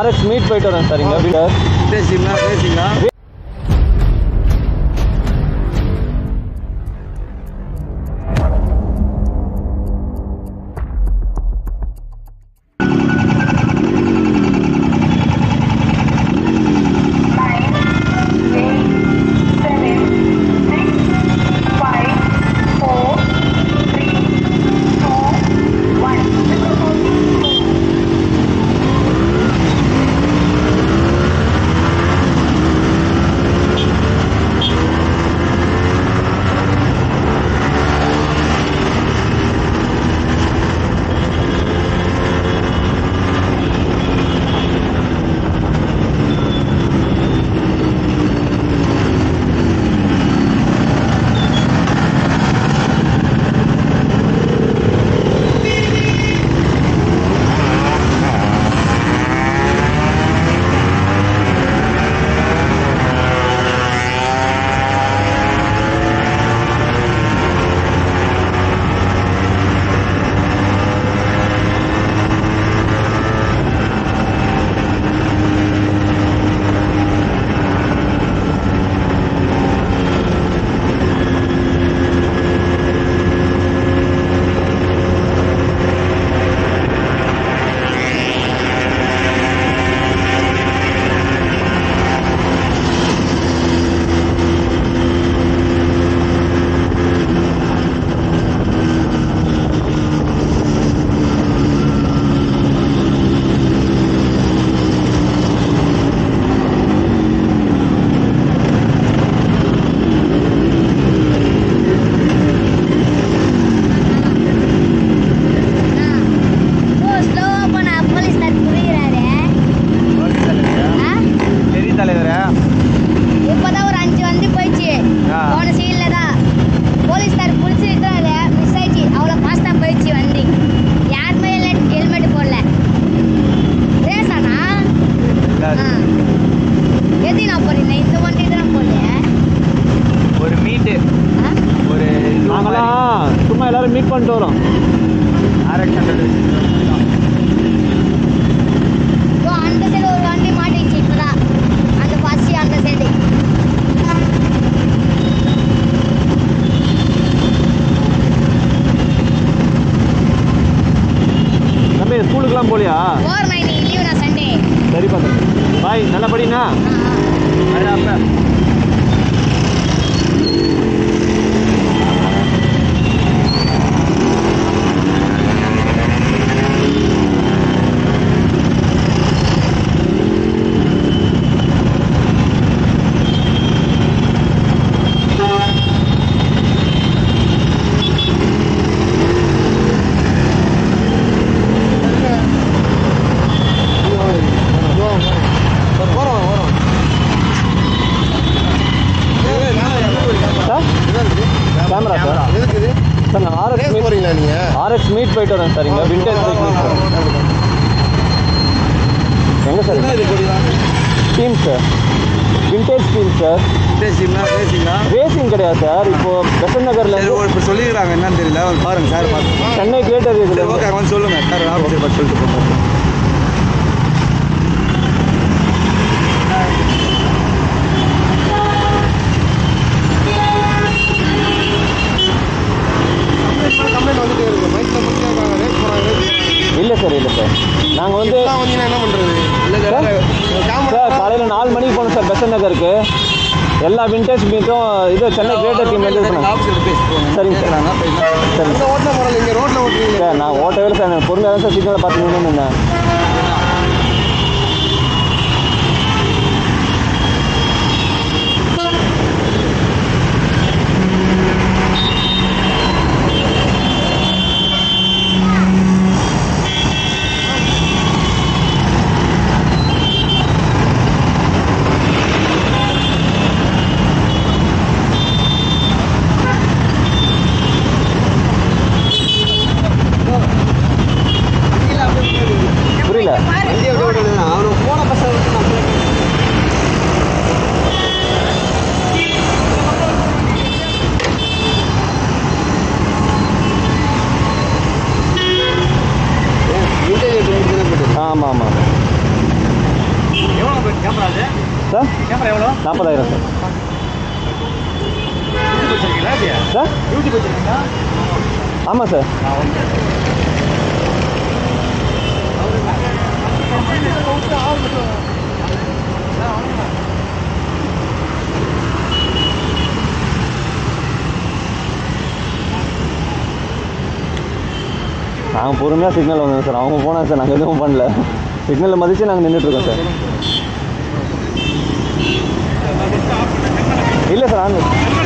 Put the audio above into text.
RX meet போயிட்டு வரேன் sir இங்கே வீடு பேசிங்களா பேசிங்களா பெரிய தலைவரா இப்பதான் ஒரு அஞ்சு வந்து போயிடுச்சு ஆ. போன சீன்ல தான் போலீஸ்கார் புடிச்சு நிற்கிறாரு மிஸ் ஆயிடுச்சு அவ்வளோ ஃபாஸ்ட்டாக போயிடுச்சு வண்டி யாருமே இல்லை ஹெல்மெட் போடல ரேசானா ஆ எது நான் போடல இந்த வண்டி தான் போடல ஒரு மீட்டு ஆ? ஒரு நாங்களாம் சும்மா எல்லாரும் மீட் பண்ணிட்டு வரோம் ஆர்எக்ஸ் ஹண்ட்ரட் இதோ அந்த சைடு ஒரு வண்டி மாட்டிச்சு இப்பதான் அந்த பஸ் அந்த சைடு தம்பி ஸ்கூலுக்குலாம் போலியா ஃபோர் நைன் லீவ் நான் சண்டே சரி பார்த்து பாய் நல்லா படினா அப்ப சார் கேமரா சார் எதுக்குது சார் நான் ஆர்எக்ஸ் ரேஸ் மீட் போறீங்களா நீங்க ஆர்எக்ஸ் மீட் போயிட்டு வரேன் சார் இங்கே விண்டேஜ் பைக் மீட் போகிறேன் எங்கே சார் என்ன இது கொடிதான் team sir vintage team sir பேசிங்களா பேசிங்களா ரேசிங் கிடையாது சார் இப்போ பெசன் நகர்ல சரி இருந்து இப்போ சொல்லிக்கிறாங்க என்னன்னு தெரியல வந்து பாருங்க சார் பார்த்து சென்னை கேட்டது சரி இதுல ஓகே வந்து சொல்லுங்க சார் ஆஃபீஸர் பார்த்து சொல்லிட்டு போங்க கம்ப்ளைண்ட் வந்துட்டே இருக்கு மைக்ல மட்டும் கேட்கறாங்க ரேஸ் போறாங்க ரேஸ் இல்லை சார் இல்லை சார் நாங்கள் வந்து இப்பெல்லாம் வந்தீங்கன்னா என்ன பண்றது சார் சார் காலையில் நாலு மணிக்கு போகணும் சார் பெசன் நகருக்கு எல்லா விண்டேஜ் மீட்டும் இது சென்னை கிரேட்டர் டீம் வந்து இருக்கணும் ஆஃபீஸர் பேசி போங்க சரிங்க சார். கேட்குறாங்க போய் சரி இந்த ஓட்டில் போறல இங்க ரோட்ல ஓட்டுறீங்க சார் நான் ஓட்டவே இல்லை சார் நான் பொறுமையாக தான் சார் சிக்னலை பார்த்து நின்று நின்னேன் புரியல வண்டி அப்படியே விட்டுடுங்க அவனுக்கு போன பஸ்ஸை விட்டு நான் ஆமாம் ஆமாம் சார் கேமரா எவ்வளோ நாற்பதாயிரம் சார் யூடியூப் வச்சிருக்கீங்களா இல்லையா சார் யூடியூப் வச்சிருக்கீங்களா ஆமாம் சார் ஆ ஓகே நாங்கள் பொறுமையாக சிக்னல் வந்தோம் சார் அவங்க போனாங்க சார் நாங்கள் எதுவும் பண்ணல சிக்னலில் மதித்து நாங்கள் நின்றுட்டுருக்கோம் சார் இல்லை சார் ஆன்